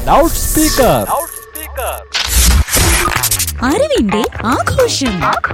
Loud speaker അറിവിന്റെ ആഘോഷം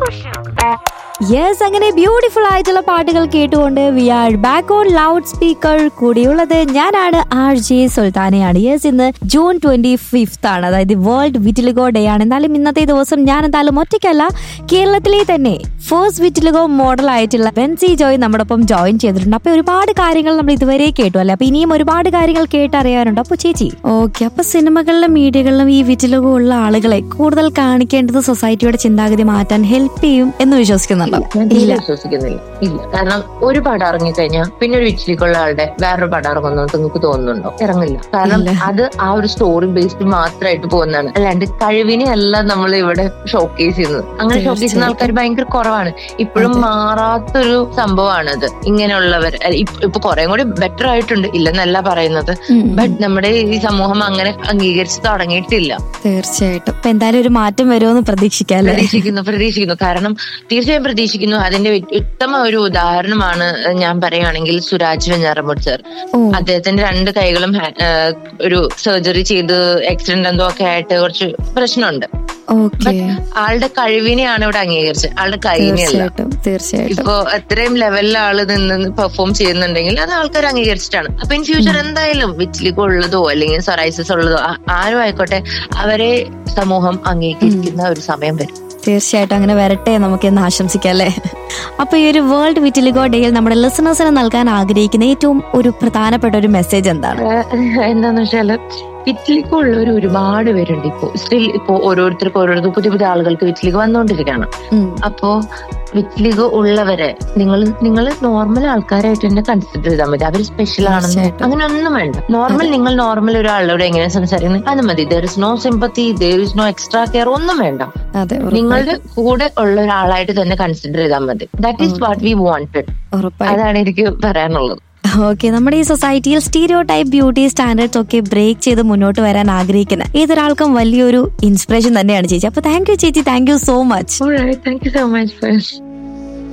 yes അങ്ങനെ ബ്യൂട്ടിഫുൾ ആയിട്ടുള്ള പാട്ടുകൾ കേട്ടുകൊണ്ട് we are back on loud speaker കൂടിയുള്ളത് ഞാനാണ് ആർ ജെ സുൽത്താനയാണ് യെസ് ഇന്ന് ജൂൺ ട്വന്റി ഫിഫ്ത്ത് ആണ് അതായത് വേൾഡ് വിറ്റിലിഗോ ഡേ ആണ് എന്നാലും ഇന്നത്തെ ദിവസം ഞാൻ എന്തായാലും ഒറ്റയ്ക്കല്ല കേരളത്തിലെ തന്നെ ഫേസ്റ്റ് വിറ്റിലിഗോ മോഡൽ ആയിട്ടുള്ള ബെൻസി ജോയ് നമ്മോടൊപ്പം ജോയിൻ ചെയ്തിട്ടുണ്ട് അപ്പൊ ഒരുപാട് കാര്യങ്ങൾ നമ്മൾ ഇതുവരെ കേട്ടു അല്ലെ അപ്പൊ ഇനിയും ഒരുപാട് കാര്യങ്ങൾ കേട്ടറിയാറുണ്ട് അപ്പൊ ചേച്ചി ഓക്കെ അപ്പൊ സിനിമകളിലും മീഡിയകളിലും ഈ വിറ്റിലിഗോ ഉള്ള ആളുകളെ കൂടുതൽ കാണിക്കേണ്ടത് സൊസൈറ്റിയുടെ ചിന്താഗതി മാറ്റാൻ ഹെൽപ്പ് ചെയ്യും എന്ന് വിശ്വസിക്കുന്നുണ്ടോ ഞാൻ തീരെ വിശ്വസിക്കുന്നില്ല ഇല്ല കാരണം ഒരു പടം ഇറങ്ങിക്കഴിഞ്ഞാൽ പിന്നെ ഒരു വിച്ചിലേക്കുള്ള ആളുടെ വേറൊരു പടം ഇറങ്ങുന്നു നിങ്ങൾക്ക് തോന്നുന്നുണ്ടോ ഇറങ്ങില്ല കാരണം അത് ആ ഒരു സ്റ്റോറി ബേസ്ഡ് മാത്രമായിട്ട് പോകുന്നതാണ് അല്ലാണ്ട് കഴിവിനെ അല്ല നമ്മൾ ഇവിടെ ഷോക്കേസ് ചെയ്യുന്നത് അങ്ങനെ ഷോക്കേസ് ചെയ്യുന്ന ആൾക്കാർ ഭയങ്കര കുറവാണ് ഇപ്പോഴും മാറാത്തൊരു സംഭവമാണ് അത് ഇങ്ങനെയുള്ളവർ അല്ല, ഇപ്പ- ഇപ്പൊ കുറെ കൂടി ബെറ്റർ ആയിട്ടുണ്ട് ഇല്ലെന്നല്ല പറയുന്നത് ബട്ട് നമ്മുടെ ഈ സമൂഹം അങ്ങനെ അംഗീകരിച്ച് തുടങ്ങിയിട്ടില്ല തീർച്ചയായിട്ടും അപ്പൊ എന്തായാലും ഒരു മാറ്റം വരുമെന്ന് പ്രതീക്ഷിക്കാം അല്ലേ പ്രതീക്ഷിക്കുന്നു പ്രതീക്ഷിക്കുന്നു കാരണം തീർച്ചയായും പ്രതീക്ഷിക്കുന്നു അതിന്റെ വി- ഉത്തമ ഒരു ഉദാഹരണമാണ് ഞാൻ പറയുകയാണെങ്കിൽ സുരാജ് വെഞ്ഞാറമൂട് സർ ഓ. അദ്ദേഹത്തിന്റെ രണ്ട് കൈകളും ഹാ- ഏഹ് ഒരു സർജറി ചെയ്ത് ആക്സിഡന്റ് എന്തോ ഒക്കെ ആയിട്ട് കുറച്ച് പ്രശ്നമുണ്ട് ഓക്കെ ആളുടെ കഴിവിനെയാണ് ഇവിടെ അംഗീകരിച്ചത് ആളുടെ കൈനെയല്ല തീർച്ചയായിട്ടും തീർച്ചയായിട്ടും ഇപ്പൊ അത്രയും ലെവലിൽ ആള് നിന്ന് പെർഫോം ചെയ്യുന്നുണ്ടെങ്കിൽ അത് ആൾക്കാർ അംഗീകരിച്ചിട്ടാണ് അപ്പൊ ഇൻ ഫ്യൂച്ചർ എന്തായാലും വിറ്റിലിക്ക് ഉള്ളതോ അല്ലെങ്കിൽ സൊറൈസിസ് ഉള്ളതോ ആ- ആരും ആയിക്കോട്ടെ അവരെ സമൂഹം അംഗീകരിക്കുന്ന ഒരു സമയം വരും തീർച്ചയായിട്ടും അങ്ങനെ വരട്ടെ നമുക്ക് എന്ന് ആശംസിക്കാം അല്ലേ അപ്പൊ ഈ ഒരു വേൾഡ് വിറ്റിലിഗോ ഡേയിൽ നമ്മുടെ ലിസണേഴ്സിന് നൽകാൻ ആഗ്രഹിക്കുന്ന ഏറ്റവും ഒരു പ്രധാനപ്പെട്ട ഒരു മെസ്സേജ് എന്താണ് ഏഹ് എന്താന്ന് വെച്ചാല് വിറ്റിലിക്ക് ഉള്ളവർ ഒരുപാട് പേരുണ്ട് ഇപ്പോ സ്റ്റിൽ ഇപ്പോ ഓരോരുത്തർക്കും ഓരോരുത്തർ പുതിയ പുതിയ ആളുകൾക്ക് വിറ്റിലിക്ക് വന്നുകൊണ്ടിരിക്കുകയാണ് ഉം. അപ്പോ വിറ്റിലിക്ക് ഉള്ളവരെ നിങ്ങൾ നിങ്ങൾ നോർമൽ ആൾക്കാരായിട്ട് തന്നെ കൺസിഡർ ചെയ്താൽ മതി അവർ സ്പെഷ്യൽ ആണെന്ന് തീർച്ചയായിട്ടും. അങ്ങനെ ഒന്നും വേണ്ട നോർമൽ നിങ്ങൾ നോർമൽ ഒരാളോട് എങ്ങനെ സംസാരിക്കുന്നത് അത് മതി there is no sympathy there is no extra care ഒന്നും വേണ്ട അതെ നിങ്ങളുടെ കൂടെ ഉള്ള ഒരാളായിട്ട് തന്നെ കൺസിഡർ ചെയ്താൽ മതി that is what we wanted ഉറപ്പായി അതാണ് എനിക്ക് പറയാനുള്ളത് ഓക്കെ നമ്മുടെ ഈ സൊസൈറ്റിയിൽ സ്റ്റീരിയോ ടൈപ്പ് ബ്യൂട്ടി സ്റ്റാൻഡേർഡ്സ് ഒക്കെ ബ്രേക്ക് ചെയ്ത് മുന്നോട്ട് വരാൻ ആഗ്രഹിക്കുന്ന ഏതൊരാൾക്കും വലിയൊരു ഇൻസ്പിറേഷൻ തന്നെയാണ് ചേച്ചി അപ്പൊ താങ്ക് യു ചേച്ചി thank you so much thank you so much